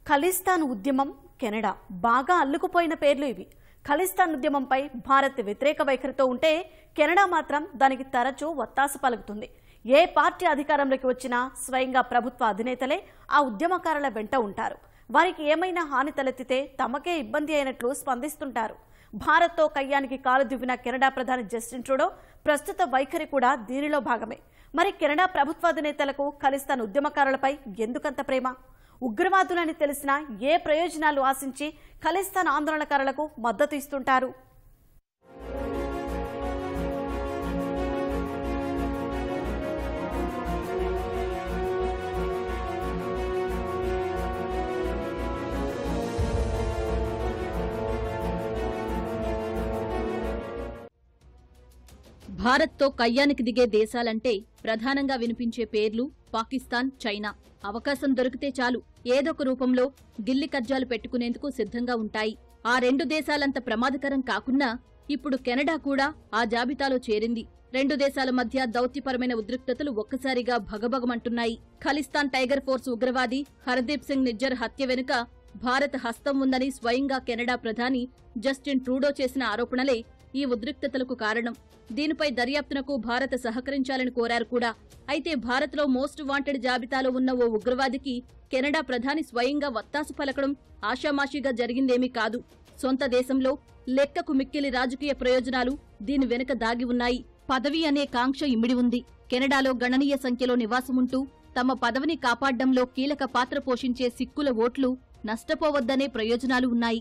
ఖలిస్తాన్ ఉద్యమం కెనడా బాగా అల్లుకుపోయిన పేర్లు ఇవి ఖలిస్తాన్ ఉద్యమంపై భారత్ వ్యతిరేక వైఖరితో ఉంటే కెనడా మాత్రం దానికి తరచూ వత్తాసు పలుకుతుంది ఏ పార్టీ అధికారంలోకి వచ్చినా స్వయంగా ప్రభుత్వ అధినేతలే ఆ ఉద్యమకారుల వెంట ఉంటారు వారికి ఏమైనా హాని తలెత్తితే తమకే ఇబ్బంది అయినట్లు స్పందిస్తుంటారు భారత్తో కయ్యానికి కాలు దువ్విన కెనడా ప్రధాని జస్టిన్ ట్రూడో ప్రస్తుత వైఖరి కూడా దీనిలో భాగమే మరి కెనడా ప్రభుత్వాధినేతలకు ఖలిస్తాన్ ఉద్యమకారులపై ఎందుకంత ప్రేమ ఉగ్రవాదులని తెలిసినా ఏ ప్రయోజనాలు ఆశించి ఖలిస్తాన్ ఆందోళనకారులకు మద్దతు ఇస్తుంటారు భారత్తో కయ్యానికి దిగే దేశాలంటే ప్రధానంగా వినిపించే పేర్లు పాకిస్తాన్ చైనా అవకాశం దొరికితే చాలు ఏదొక రూపంలో గిల్లి కజ్జాలు పెట్టుకునేందుకు సిద్ధంగా ఉంటాయి ఆ రెండు దేశాలంత ప్రమాదకరం కాకున్నా ఇప్పుడు కెనడా కూడా ఆ జాబితాలో చేరింది రెండు దేశాల మధ్య దౌత్యపరమైన ఉద్రిక్తతలు ఒక్కసారిగా భగభగమంటున్నాయి ఖలిస్తాన్ టైగర్ ఫోర్స్ ఉగ్రవాది హర్దీప్ సింగ్ నిజ్జర్ హత్య వెనుక భారత హస్తం ఉందని స్వయంగా కెనడా ప్రధాని జస్టిన్ ట్రూడో చేసిన ఆరోపణలే ఈ ఉద్రిక్తతలకు కారణం దీనిపై దర్యాప్తునకు భారత్ సహకరించాలని కోరారు కూడా అయితే భారత్లో మోస్ట్ వాంటెడ్ జాబితాలో ఉన్న ఓ ఉగ్రవాదికి కెనడా ప్రధాని స్వయంగా వత్తాసు పలకడం ఆషామాషీగా జరిగిందేమీ కాదు సొంత దేశంలో లెక్కకు మిక్కిలి రాజకీయ ప్రయోజనాలు దీని వెనుక దాగి ఉన్నాయి పదవి అనే కాంక్ష ఇమిడి ఉంది కెనడాలో గణనీయ సంఖ్యలో నివాసముంటూ తమ పదవిని కాపాడ్డంలో కీలక పాత్ర పోషించే సిక్కుల ఓట్లు నష్టపోవద్దనే ప్రయోజనాలు ఉన్నాయి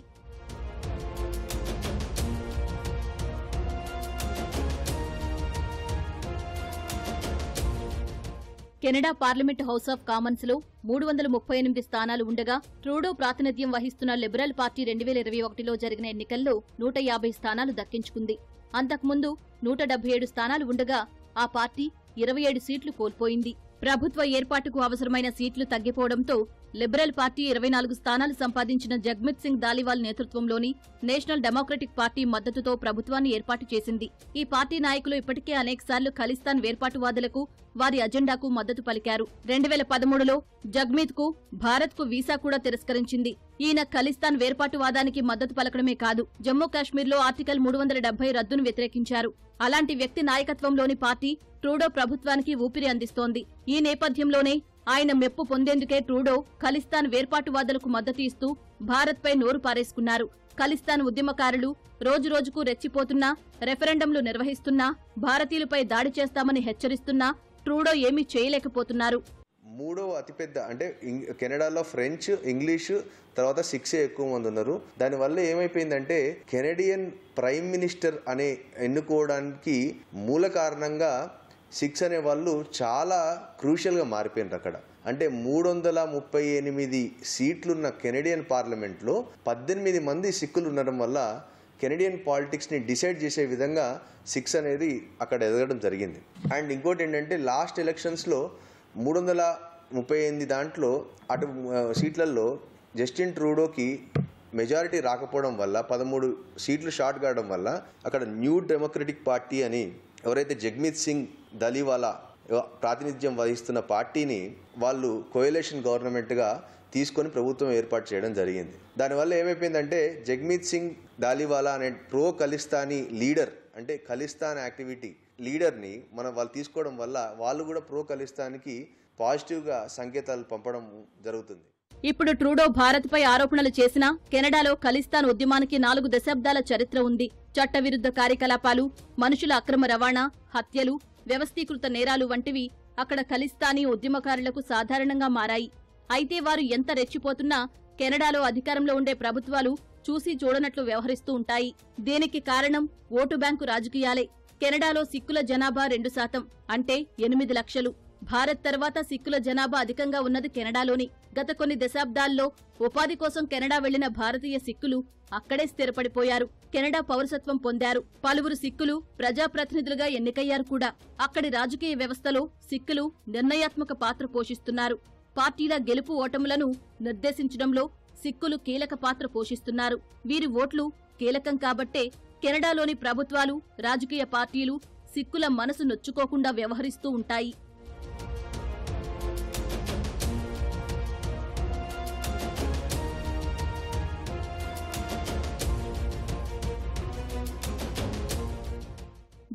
Canada parliament house of commons లో మూడు వందల ముప్పై ఎనిమిది స్థానాలు ఉండగా ట్రూడో ప్రాతినిధ్యం వహిస్తున్న లిబరల్ పార్టీ రెండు వేల ఇరవై ఒకటిలో జరిగిన ఎన్నికల్లో నూట యాభై స్థానాలు దక్కించుకుంది అంతకుముందు నూట డెబ్బై ఏడు స్థానాలు ఉండగా ఆ పార్టీ ఇరవై ఏడు సీట్లు కోల్పోయింది ప్రభుత్వ ఏర్పాటుకు అవసరమైన సీట్లు తగ్గిపోవడంతో లిబరల్ పార్టీ ఇరవై నాలుగు స్థానాలు సంపాదించిన జగ్మిత్ సింగ్ దాలివాల్ నేతృత్వంలోని నేషనల్ డెమోక్రటిక్ పార్టీ మద్దతుతో ప్రభుత్వాన్ని ఏర్పాటు చేసింది ఈ పార్టీ నాయకులు ఇప్పటికే అనేకసార్లు ఖలిస్తాన్ వేర్పాటువాదులకు వారి అజెండాకు మద్దతు పలికారు రెండు వేల పదమూడులో జగ్మీత్ కు భారత్ కు వీసా కూడా తిరస్కరించింది ఈయన ఖలిస్తాన్ వేర్పాటువాదానికి మద్దతు పలకడమే కాదు జమ్మూ కాశ్మీర్లో ఆర్టికల్ మూడు వందల డెబ్బై రద్దును వ్యతిరేకించారు అలాంటి వ్యక్తి నాయకత్వంలోని పార్టీ ట్రూడో ప్రభుత్వానికి ఊపిరి అందిస్తోంది ఈ నేపథ్యంలోనే ఆయన మెప్పు పొందేందుకే ట్రూడో ఖలిస్తాన్ వేర్పాటువాదులకు మద్దతు ఇస్తూ భారత్పై నోరు పారేసుకున్నారు ఖలిస్తాన్ ఉద్యమకారులు రోజురోజుకు రెచ్చిపోతున్నా రెఫరెండంలు నిర్వహిస్తున్నా భారతీయులపై దాడి చేస్తామని హెచ్చరిస్తున్నా ట్రూడో ఏమీ చేయలేకపోతున్నారు మూడో అతిపెద్ద అంటే ఇంగ్- కెనడాలో ఫ్రెంచ్ ఇంగ్లీషు తర్వాత సిక్సే ఎక్కువ మంది ఉన్నారు దానివల్ల ఏమైపోయిందంటే కెనడియన్ ప్రైమ్ మినిస్టర్ అనే ఎన్నుకోవడానికి మూల కారణంగా సిక్స్ అనే వాళ్ళు చాలా క్రూషియల్గా మారిపోయినారు అక్కడ అంటే మూడు వందల ముప్పై ఎనిమిది సీట్లున్న కెనడియన్ పార్లమెంట్లో పద్దెనిమిది మంది సిక్కులు ఉండడం వల్ల కెనడియన్ పాలిటిక్స్ని డిసైడ్ చేసే విధంగా సిక్స్ అనేది అక్కడ ఎదగడం జరిగింది అండ్ ఇంకోటి ఏంటంటే లాస్ట్ ఎలక్షన్స్లో మూడు వందల ముప్పై ఎనిమిది దాంట్లో అటు ఆ, సీట్లలో జస్టిన్ ట్రూడోకి మెజారిటీ రాకపోవడం వల్ల పదమూడు సీట్లు షార్ట్ కావడం వల్ల అక్కడ న్యూ డెమోక్రటిక్ పార్టీ అని ఎవరైతే జగ్మీత్ సింగ్ దలీవాలా ఎవ- ప్రాతినిధ్యం వహిస్తున్న పార్టీని వాళ్ళు కోయలేషన్ గవర్నమెంట్గా తీసుకొని ప్రభుత్వం ఏర్పాటు చేయడం జరిగింది దానివల్ల ఏమైపోయిందంటే జగ్మీత్ సింగ్ దాలివాలా అనే ప్రో ఖలిస్తానీ లీడర్ అంటే ఖలిస్తాన్ యాక్టివిటీ లీడర్ని మనం వాళ్ళు తీసుకోవడం వల్ల వాళ్ళు కూడా ప్రో ఖలిస్తాన్కి పాజిటివ్గా సంకేతాలు పంపడం జరుగుతుంది ఇప్పుడు ట్రూడో భారత్పై ఆరోపణలు చేసినా కెనడాలో ఖలిస్తాన్ ఉద్యమానికి నాలుగు దశాబ్దాల చరిత్ర ఉంది చట్టవిరుద్ధ కార్యకలాపాలు మనుషుల అక్రమ రవాణా హత్యలు వ్యవస్థీకృత నేరాలు వంటివి అక్కడ ఖలిస్తానీ ఉద్యమకారులకు సాధారణంగా మారాయి అయితే వారు ఎంత రెచ్చిపోతున్నా కెనడాలో అధికారంలో ఉండే ప్రభుత్వాలు చూసి చూడనట్లు వ్యవహరిస్తూ ఉంటాయి దీనికి కారణం ఓటు బ్యాంకు రాజకీయాలే కెనడాలో సిక్కుల జనాభా రెండు శాతం అంటే ఎనిమిది లక్షలు భారత్ తర్వాత సిక్కుల జనాభా అధికంగా ఉన్నది కెనడాలోని గత కొన్ని దశాబ్దాల్లో ఉపాధి కోసం కెనడా వెళ్లిన భారతీయ సిక్కులు అక్కడే స్థిరపడిపోయారు కెనడా పౌరసత్వం పొందారు పలువురు సిక్కులు ప్రజాప్రతినిధులుగా ఎన్నికయ్యారు కూడా అక్కడి రాజకీయ వ్యవస్థలో సిక్కులు నిర్ణయాత్మక పాత్ర పోషిస్తున్నారు పార్టీల గెలుపు ఓటములను నిర్దేశించడంలో సిక్కులు కీలక పాత్ర పోషిస్తున్నారు వీరి ఓట్లు కీలకం కాబట్టే కెనడాలోని ప్రభుత్వాలు రాజకీయ పార్టీలు సిక్కుల మనసు నొచ్చుకోకుండా వ్యవహరిస్తూ ఉంటాయి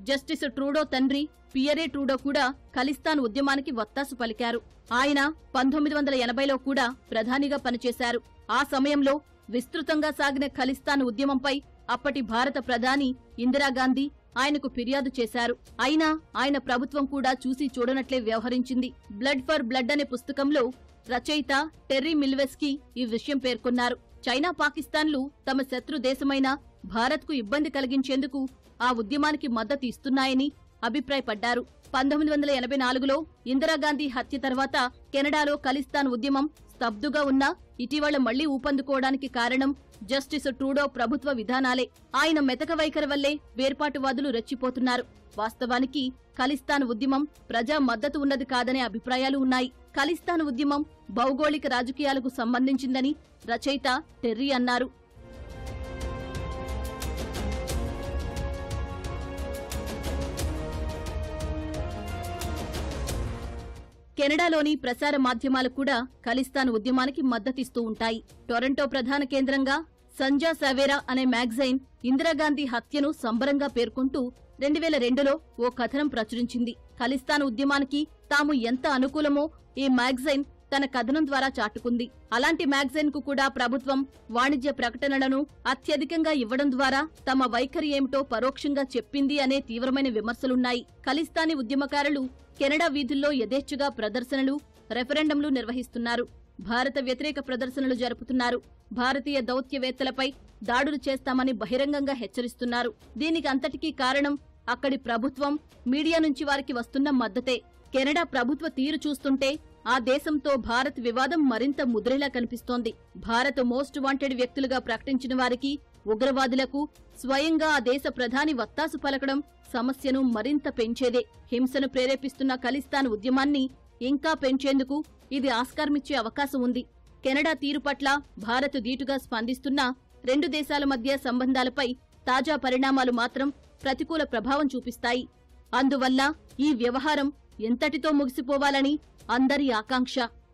జస్టిస్ ట్రూడో తండ్రి పియరే ట్రూడో కూడా ఖలిస్తాన్ ఉద్యమానికి వత్తాసు పలికారు ఆయన పంతొమ్మిది వందల ఎనభైలో కూడా ప్రధానిగా పనిచేశారు ఆ సమయంలో విస్తృతంగా సాగిన ఖలిస్తాన్ ఉద్యమంపై అప్పటి భారత ప్రధాని ఇందిరాగాంధీ ఆయనకు ఫిర్యాదు చేశారు అయినా ఆయన ప్రభుత్వం కూడా చూసి చూడనట్లే వ్యవహరించింది బ్లడ్ ఫర్ బ్లడ్ అనే పుస్తకంలో రచయిత టెర్రీ మిల్వెస్కి ఈ విషయం పేర్కొన్నారు చైనా పాకిస్తాన్లు తమ శత్రు దేశమైన భారత్కు ఇబ్బంది కలిగించేందుకు ఆ ఉద్యమానికి మద్దతు ఇస్తున్నాయని అభిప్రాయపడ్డారు పంతొమ్మిది వందల ఎనభై నాలుగులో ఇందిరాగాంధీ హత్య తర్వాత కెనడాలో ఖలిస్తాన్ ఉద్యమం స్తబ్దుగా ఉన్నా ఇటీవల మళ్లీ ఊపందుకోవడానికి కారణం జస్టిస్ ట్రూడో ప్రభుత్వ విధానాలే ఆయన మెతక వైఖరి వల్లే వేర్పాటువాదులు రెచ్చిపోతున్నారు వాస్తవానికి ఖలిస్తాన్ ఉద్యమం ప్రజా మద్దతు ఉన్నది కాదనే అభిప్రాయాలు ఉన్నాయి ఖలిస్తాన్ ఉద్యమం భౌగోళిక రాజకీయాలకు సంబంధించిందని రచయిత టెర్రీ అన్నారు కెనడాలోని ప్రసార మాధ్యమాలు కూడా ఖలిస్తాన్ ఉద్యమానికి మద్దతిస్తూ ఉంటాయి టొరంటో ప్రధాన కేంద్రంగా సంజా సవేరా అనే మ్యాగజైన్ ఇందిరాగాంధీ హత్యను సంబరంగా పేర్కొంటూ రెండు వేల రెండులో ఓ కథనం ప్రచురించింది ఖలిస్తాన్ ఉద్యమానికి తాము ఎంత అనుకూలమో ఈ మ్యాగజైన్ తన కథనం ద్వారా చాటుకుంది అలాంటి మ్యాగజైన్ కు కూడా ప్రభుత్వం వాణిజ్య ప్రకటనలను అత్యధికంగా ఇవ్వడం ద్వారా తమ వైఖరి ఏమిటో పరోక్షంగా చెప్పింది అనే తీవ్రమైన విమర్శలున్నాయి ఖలిస్తానీ ఉద్యమకారులు కెనడా వీధుల్లో యథేచ్ఛగా ప్రదర్శనలు రెఫరెండంలు నిర్వహిస్తున్నారు భారత వ్యతిరేక ప్రదర్శనలు జరుపుతున్నారు భారతీయ దౌత్యవేత్తలపై దాడులు చేస్తామని బహిరంగంగా హెచ్చరిస్తున్నారు దీనికి అంతటికీ కారణం అక్కడి ప్రభుత్వం మీడియా నుంచి వారికి వస్తున్న మద్దతే కెనడా ప్రభుత్వ తీరు చూస్తుంటే ఆ దేశంతో భారత్ వివాదం మరింత ముద్రేలా కనిపిస్తోంది భారత్ మోస్ట్ వాంటెడ్ వ్యక్తులుగా ప్రకటించిన వారికి ఉగ్రవాదులకు స్వయంగా ఆ దేశ ప్రధాని వత్తాసు పలకడం సమస్యను మరింత పెంచేదే హింసను ప్రేరేపిస్తున్న ఖలిస్తాన్ ఉద్యమాన్ని ఇంకా పెంచేందుకు ఇది ఆస్కారమిచ్చే అవకాశం ఉంది కెనడా తీరు పట్ల భారత్ దీటుగా స్పందిస్తున్నా రెండు దేశాల మధ్య సంబంధాలపై తాజా పరిణామాలు మాత్రం ప్రతికూల ప్రభావం చూపిస్తాయి అందువల్ల ఈ వ్యవహారం ఎంతటితో ముగిసిపోవాలని అందరి ఆకాంక్ష